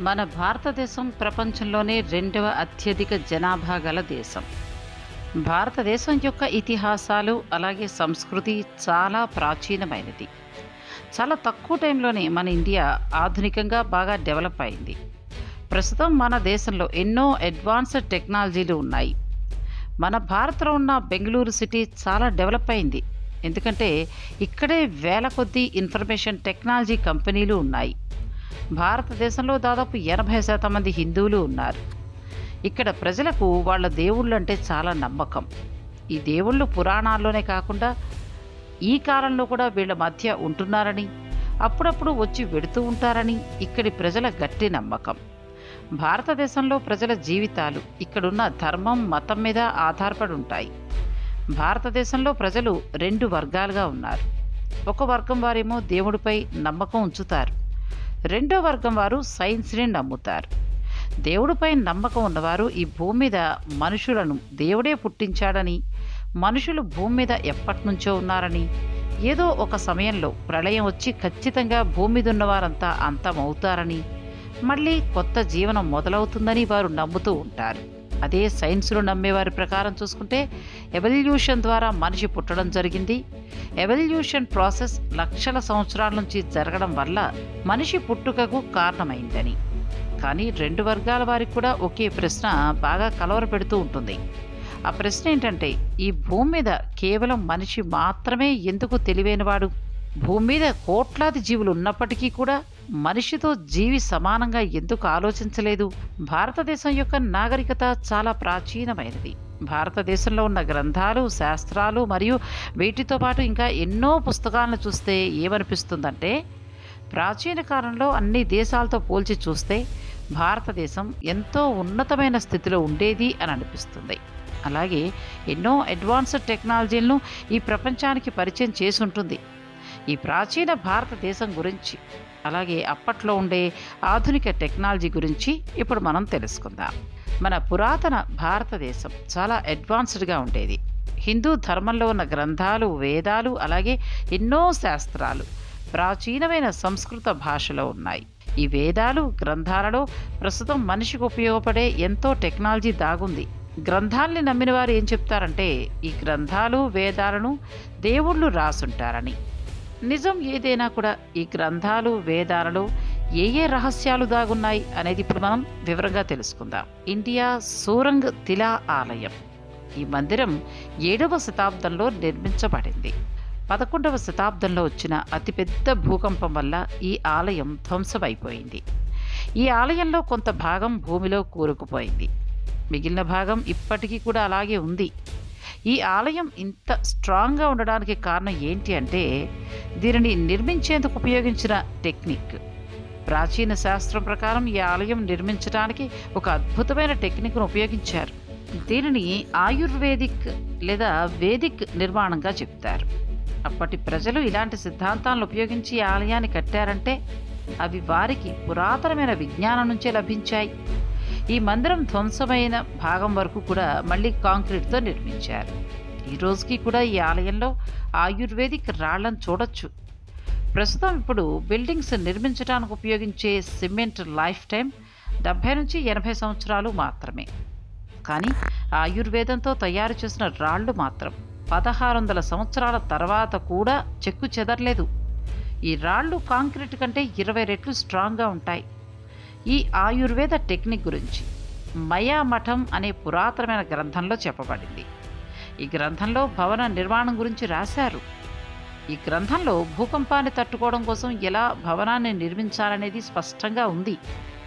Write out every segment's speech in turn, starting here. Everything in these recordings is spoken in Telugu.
మన భారతదేశం ప్రపంచంలోనే రెండవ అత్యధిక జనాభా గల దేశం భారతదేశం యొక్క ఇతిహాసాలు అలాగే సంస్కృతి చాలా ప్రాచీనమైనది చాలా తక్కువ టైంలోనే మన ఇండియా ఆధునికంగా బాగా డెవలప్ అయింది ప్రస్తుతం మన దేశంలో ఎన్నో అడ్వాన్స్డ్ టెక్నాలజీలు ఉన్నాయి మన భారత్లో ఉన్న బెంగళూరు సిటీ చాలా డెవలప్ అయింది ఎందుకంటే ఇక్కడే వేల కొద్దీ ఇన్ఫర్మేషన్ టెక్నాలజీ కంపెనీలు ఉన్నాయి భారతదేశంలో దాదాపు ఎనభై శాతం మంది హిందువులు ఉన్నారు ఇక్కడ ప్రజలకు వాళ్ళ దేవుళ్ళు అంటే చాలా నమ్మకం ఈ దేవుళ్ళు పురాణాల్లోనే కాకుండా ఈ కాలంలో కూడా వీళ్ళ మధ్య ఉంటున్నారని అప్పుడప్పుడు వచ్చి వెడుతూ ఉంటారని ఇక్కడి ప్రజల గట్టి నమ్మకం భారతదేశంలో ప్రజల జీవితాలు ఇక్కడున్న ధర్మం మతం మీద ఆధారపడి ఉంటాయి భారతదేశంలో ప్రజలు రెండు వర్గాలుగా ఉన్నారు ఒక వర్గం వారేమో దేవుడిపై నమ్మకం ఉంచుతారు రెండో వర్గం వారు సైన్స్ని నమ్ముతారు దేవుడిపై నమ్మకం ఉన్నవారు ఈ భూమి మీద మనుషులను దేవుడే పుట్టించాడని మనుషులు భూమి మీద ఎప్పటి నుంచో ఉన్నారని ఏదో ఒక సమయంలో ప్రళయం వచ్చి ఖచ్చితంగా భూమి మీద ఉన్నవారంతా అంతమవుతారని మళ్ళీ కొత్త జీవనం మొదలవుతుందని వారు నమ్ముతూ ఉంటారు అదే సైన్స్లో నమ్మేవారి ప్రకారం చూసుకుంటే ఎవల్యూషన్ ద్వారా మనిషి పుట్టడం జరిగింది ఎవల్యూషన్ ప్రాసెస్ లక్షల సంవత్సరాల నుంచి జరగడం వల్ల మనిషి పుట్టుకకు కారణమైందని కానీ రెండు వర్గాల వారికి కూడా ఒకే ప్రశ్న బాగా కలవరపెడుతూ ఉంటుంది ఆ ప్రశ్న ఏంటంటే ఈ భూమి మీద కేవలం మనిషి మాత్రమే ఎందుకు తెలివైనవాడు భూమి మీద కోట్లాది జీవులు ఉన్నప్పటికీ కూడా మనిషితో జీవి సమానంగా ఎందుకు ఆలోచించలేదు భారతదేశం యొక్క నాగరికత చాలా ప్రాచీనమైనది భారతదేశంలో ఉన్న గ్రంథాలు శాస్త్రాలు మరియు వీటితో పాటు ఇంకా ఎన్నో పుస్తకాలను చూస్తే ఏమనిపిస్తుందంటే ప్రాచీన కాలంలో అన్ని దేశాలతో పోల్చి చూస్తే భారతదేశం ఎంతో ఉన్నతమైన స్థితిలో ఉండేది అని అనిపిస్తుంది అలాగే ఎన్నో అడ్వాన్స్డ్ టెక్నాలజీలను ఈ ప్రపంచానికి పరిచయం చేసి ఉంటుంది ఈ ప్రాచీన భారతదేశం గురించి అలాగే అప్పట్లో ఉండే ఆధునిక టెక్నాలజీ గురించి ఇప్పుడు మనం తెలుసుకుందాం మన పురాతన భారతదేశం చాలా అడ్వాన్స్డ్గా ఉండేది హిందూ ధర్మంలో ఉన్న గ్రంథాలు వేదాలు అలాగే ఎన్నో శాస్త్రాలు ప్రాచీనమైన సంస్కృత భాషలో ఉన్నాయి ఈ వేదాలు గ్రంథాలలో ప్రస్తుతం మనిషికి ఉపయోగపడే ఎంతో టెక్నాలజీ దాగుంది గ్రంథాల్ని నమ్మిన వారు ఏం చెప్తారంటే ఈ గ్రంథాలు వేదాలను దేవుళ్ళు రాసుంటారని నిజం ఏదైనా కూడా ఈ గ్రంథాలు వేదాలలో ఏ ఏ రహస్యాలు దాగున్నాయి అనేది ఇప్పుడు మనం వివరంగా తెలుసుకుందాం ఇండియా సూరంగ్ తిలా ఆలయం ఈ మందిరం ఏడవ శతాబ్దంలో నిర్మించబడింది పదకొండవ శతాబ్దంలో వచ్చిన అతిపెద్ద భూకంపం వల్ల ఈ ఆలయం ధ్వంసమైపోయింది ఈ ఆలయంలో కొంత భాగం భూమిలో కూరుకుపోయింది మిగిలిన భాగం ఇప్పటికీ కూడా అలాగే ఉంది ఈ ఆలయం ఇంత స్ట్రాంగ్గా ఉండడానికి కారణం ఏంటి అంటే దీనిని నిర్మించేందుకు ఉపయోగించిన టెక్నిక్ ప్రాచీన శాస్త్రం ప్రకారం ఈ ఆలయం నిర్మించడానికి ఒక అద్భుతమైన టెక్నిక్ను ఉపయోగించారు దీనిని ఆయుర్వేదిక్ లేదా వేదిక్ నిర్మాణంగా చెప్తారు అప్పటి ప్రజలు ఇలాంటి సిద్ధాంతాలను ఉపయోగించి ఈ ఆలయాన్ని కట్టారంటే అవి వారికి పురాతనమైన విజ్ఞానం నుంచే లభించాయి ఈ మందిరం ధ్వంసమైన భాగం వరకు కూడా మళ్ళీ కాంక్రీట్తో నిర్మించారు ఈ రోజుకి కూడా ఈ ఆలయంలో ఆయుర్వేదిక్ రాళ్లను చూడొచ్చు ప్రస్తుతం ఇప్పుడు బిల్డింగ్స్ నిర్మించడానికి ఉపయోగించే సిమెంట్ లైఫ్ టైం డెబ్భై నుంచి ఎనభై సంవత్సరాలు మాత్రమే కానీ ఆయుర్వేదంతో తయారు చేసిన రాళ్ళు మాత్రం పదహారు వందల సంవత్సరాల తర్వాత కూడా చెక్కు చెదరలేదు ఈ రాళ్ళు కాంక్రీట్ కంటే ఇరవై రెట్లు స్ట్రాంగ్గా ఉంటాయి ఈ ఆయుర్వేద టెక్నిక్ గురించి మయా మఠం అనే పురాతనమైన గ్రంథంలో చెప్పబడింది ఈ గ్రంథంలో భవన నిర్మాణం గురించి రాశారు ఈ గ్రంథంలో భూకంపాన్ని తట్టుకోవడం కోసం ఎలా భవనాన్ని నిర్మించాలనేది స్పష్టంగా ఉంది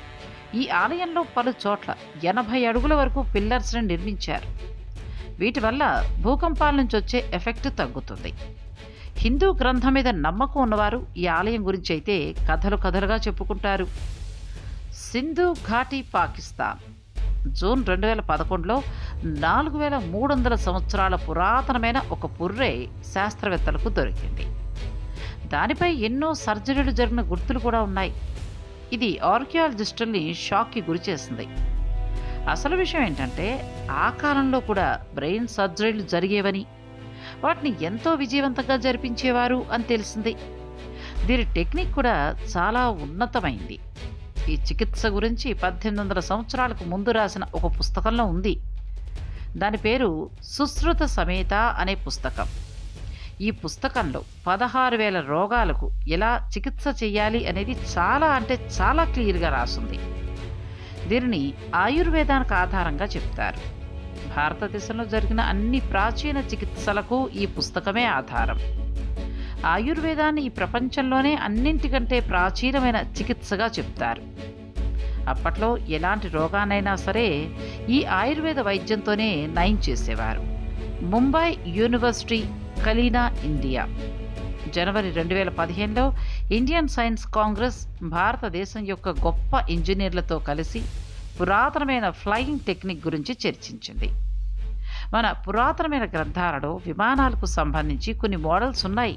ఈ ఆలయంలో పలు చోట్ల ఎనభై అడుగుల వరకు పిల్లర్స్ని నిర్మించారు వీటి వల్ల భూకంపాల నుంచి వచ్చే ఎఫెక్ట్ తగ్గుతుంది హిందూ గ్రంథం మీద నమ్మకం ఉన్నవారు ఈ ఆలయం గురించి అయితే కథలు కథలుగా చెప్పుకుంటారు సింధు ఘాటీ పాకిస్తాన్ జూన్ రెండు వేల పదకొండులో నాలుగు వేల మూడు వందల సంవత్సరాల పురాతనమైన ఒక పుర్రే శాస్త్రవేత్తలకు దొరికింది దానిపై ఎన్నో సర్జరీలు జరిగిన గుర్తులు కూడా ఉన్నాయి ఇది ఆర్కియాలజిస్టుల్ని షాక్కి గురి చేసింది అసలు విషయం ఏంటంటే ఆ కాలంలో కూడా బ్రెయిన్ సర్జరీలు జరిగేవని వాటిని ఎంతో విజయవంతంగా జరిపించేవారు అని తెలిసింది దీని టెక్నిక్ కూడా చాలా ఉన్నతమైంది ఈ చికిత్స గురించి పద్దెనిమిది వందల సంవత్సరాలకు ముందు రాసిన ఒక పుస్తకంలో ఉంది దాని పేరు సుశ్రుత సమేత అనే పుస్తకం ఈ పుస్తకంలో పదహారు వేల రోగాలకు ఎలా చికిత్స చేయాలి అనేది చాలా అంటే చాలా క్లియర్గా రాసుంది దీనిని ఆయుర్వేదానికి ఆధారంగా చెప్తారు భారతదేశంలో జరిగిన అన్ని ప్రాచీన చికిత్సలకు ఈ పుస్తకమే ఆధారం ఆయుర్వేదాన్ని ఈ ప్రపంచంలోనే అన్నింటికంటే ప్రాచీనమైన చికిత్సగా చెప్తారు అప్పట్లో ఎలాంటి రోగానైనా సరే ఈ ఆయుర్వేద వైద్యంతోనే నయం చేసేవారు ముంబై యూనివర్సిటీ కలీనా ఇండియా జనవరి రెండు వేల పదిహేనులో ఇండియన్ సైన్స్ కాంగ్రెస్ భారతదేశం యొక్క గొప్ప ఇంజనీర్లతో కలిసి పురాతనమైన ఫ్లయింగ్ టెక్నిక్ గురించి చర్చించింది మన పురాతనమైన గ్రంథాలలో విమానాలకు సంబంధించి కొన్ని మోడల్స్ ఉన్నాయి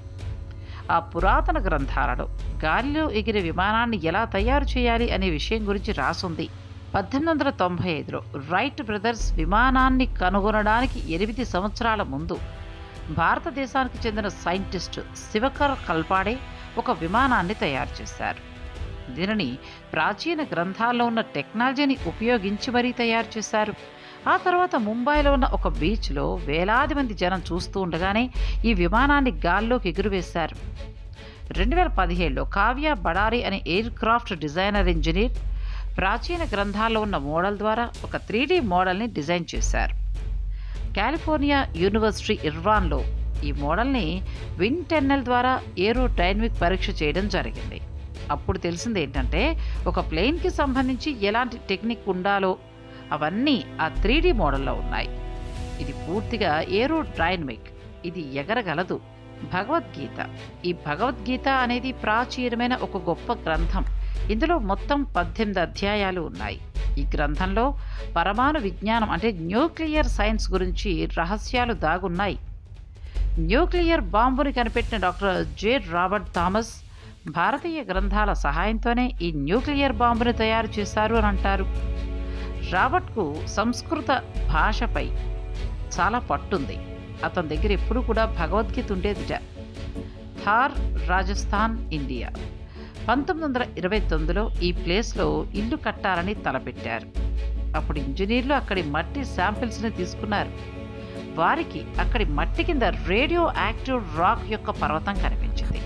ఆ పురాతన గ్రంథాలలో గాలిలో ఎగిరే విమానాన్ని ఎలా తయారు చేయాలి అనే విషయం గురించి రాసుంది పద్దెనిమిది వందల తొంభై ఐదులో రైట్ బ్రదర్స్ విమానాన్ని కనుగొనడానికి ఎనిమిది సంవత్సరాల ముందు భారతదేశానికి చెందిన సైంటిస్ట్ శివకర్ కల్పాడే ఒక విమానాన్ని తయారు చేశారు దీనిని ప్రాచీన గ్రంథాల్లో ఉన్న టెక్నాలజీని ఉపయోగించి మరీ తయారు చేశారు ఆ తర్వాత ముంబైలో ఉన్న ఒక బీచ్లో వేలాది మంది జనం చూస్తూ ఉండగానే ఈ విమానాన్ని గాల్లోకి ఎగురువేశారు రెండు వేల పదిహేడులో కావ్య బడారి అనే ఎయిర్ క్రాఫ్ట్ డిజైనర్ ఇంజనీర్ ప్రాచీన గ్రంథాల్లో ఉన్న మోడల్ ద్వారా ఒక త్రీ మోడల్ని డిజైన్ చేశారు కాలిఫోర్నియా యూనివర్సిటీ ఇర్వాన్లో ఈ మోడల్ని విండ్ టెన్నెల్ ద్వారా ఏరో డైనమిక్ పరీక్ష చేయడం జరిగింది అప్పుడు తెలిసింది ఏంటంటే ఒక ప్లేన్కి సంబంధించి ఎలాంటి టెక్నిక్ ఉండాలో అవన్నీ ఆ త్రీ మోడల్లో ఉన్నాయి ఇది పూర్తిగా ఏరో డైనమిక్ ఇది ఎగరగలదు భగవద్గీత ఈ భగవద్గీత అనేది ప్రాచీనమైన ఒక గొప్ప గ్రంథం ఇందులో మొత్తం పద్దెనిమిది అధ్యాయాలు ఉన్నాయి ఈ గ్రంథంలో పరమాణు విజ్ఞానం అంటే న్యూక్లియర్ సైన్స్ గురించి రహస్యాలు దాగున్నాయి న్యూక్లియర్ బాంబుని కనిపెట్టిన డాక్టర్ జే రాబర్ట్ థామస్ భారతీయ గ్రంథాల సహాయంతోనే ఈ న్యూక్లియర్ బాంబుని తయారు చేశారు అని అంటారు రాబర్ట్కు సంస్కృత భాషపై చాలా పట్టుంది అతని దగ్గర ఎప్పుడు కూడా భగవద్గీత ఉండేదిట థార్ రాజస్థాన్ ఇండియా పంతొమ్మిది వందల ఇరవై తొమ్మిదిలో ఈ ప్లేస్లో ఇల్లు కట్టాలని తలపెట్టారు అప్పుడు ఇంజనీర్లు అక్కడి మట్టి శాంపిల్స్ని తీసుకున్నారు వారికి అక్కడి మట్టి కింద రేడియో యాక్టివ్ రాక్ యొక్క పర్వతం కనిపించింది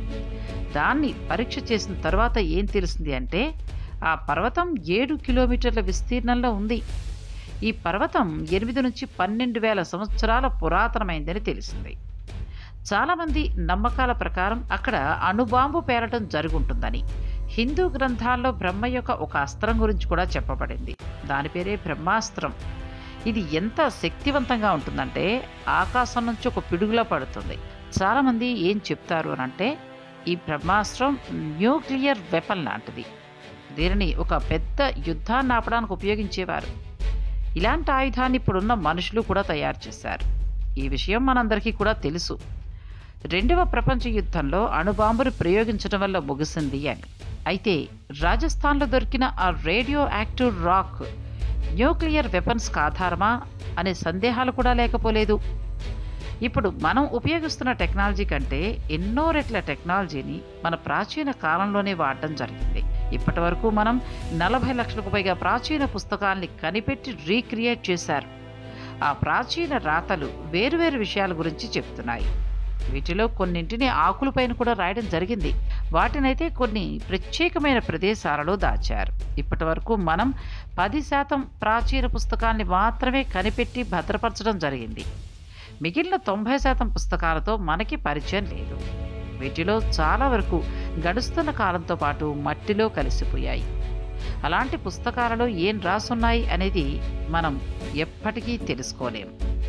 దాన్ని పరీక్ష చేసిన తర్వాత ఏం తెలిసింది అంటే ఆ పర్వతం ఏడు కిలోమీటర్ల విస్తీర్ణంలో ఉంది ఈ పర్వతం ఎనిమిది నుంచి పన్నెండు వేల సంవత్సరాల పురాతనమైందని తెలిసింది చాలామంది నమ్మకాల ప్రకారం అక్కడ అణుబాంబు పేరటం జరుగుంటుందని హిందూ గ్రంథాల్లో బ్రహ్మ యొక్క ఒక అస్త్రం గురించి కూడా చెప్పబడింది దాని పేరే బ్రహ్మాస్త్రం ఇది ఎంత శక్తివంతంగా ఉంటుందంటే ఆకాశం నుంచి ఒక పిడుగులా పడుతుంది చాలామంది ఏం చెప్తారు అని అంటే ఈ బ్రహ్మాస్త్రం న్యూక్లియర్ వెపన్ లాంటిది దీనిని ఒక పెద్ద యుద్ధాన్ని ఆపడానికి ఉపయోగించేవారు ఇలాంటి ఆయుధాన్ని ఇప్పుడున్న మనుషులు కూడా తయారు చేశారు ఈ విషయం మనందరికీ కూడా తెలుసు రెండవ ప్రపంచ యుద్ధంలో అణుబాంబును ప్రయోగించడం వల్ల ముగిసింది అని అయితే రాజస్థాన్లో దొరికిన ఆ రేడియో యాక్టివ్ రాక్ న్యూక్లియర్ వెపన్స్కి ఆధారమా అనే సందేహాలు కూడా లేకపోలేదు ఇప్పుడు మనం ఉపయోగిస్తున్న టెక్నాలజీ కంటే ఎన్నో రెట్ల టెక్నాలజీని మన ప్రాచీన కాలంలోనే వాడడం జరిగింది ఇప్పటి వరకు మనం నలభై లక్షలకు పైగా ప్రాచీన పుస్తకాల్ని కనిపెట్టి రీక్రియేట్ చేశారు ఆ ప్రాచీన రాతలు వేరువేరు విషయాల గురించి చెప్తున్నాయి వీటిలో కొన్నింటిని ఆకులపైన కూడా రాయడం జరిగింది వాటినైతే కొన్ని ప్రత్యేకమైన ప్రదేశాలలో దాచారు ఇప్పటి వరకు మనం పది శాతం ప్రాచీన పుస్తకాల్ని మాత్రమే కనిపెట్టి భద్రపరచడం జరిగింది మిగిలిన తొంభై శాతం పుస్తకాలతో మనకి పరిచయం లేదు వీటిలో చాలా వరకు గడుస్తున్న కాలంతో పాటు మట్టిలో కలిసిపోయాయి అలాంటి పుస్తకాలలో ఏం రాసున్నాయి అనేది మనం ఎప్పటికీ తెలుసుకోలేం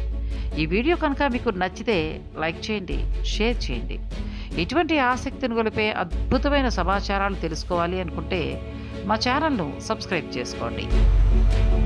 ఈ వీడియో కనుక మీకు నచ్చితే లైక్ చేయండి షేర్ చేయండి ఇటువంటి ఆసక్తిని గొలిపే అద్భుతమైన సమాచారాలు తెలుసుకోవాలి అనుకుంటే మా ఛానల్ను సబ్స్క్రైబ్ చేసుకోండి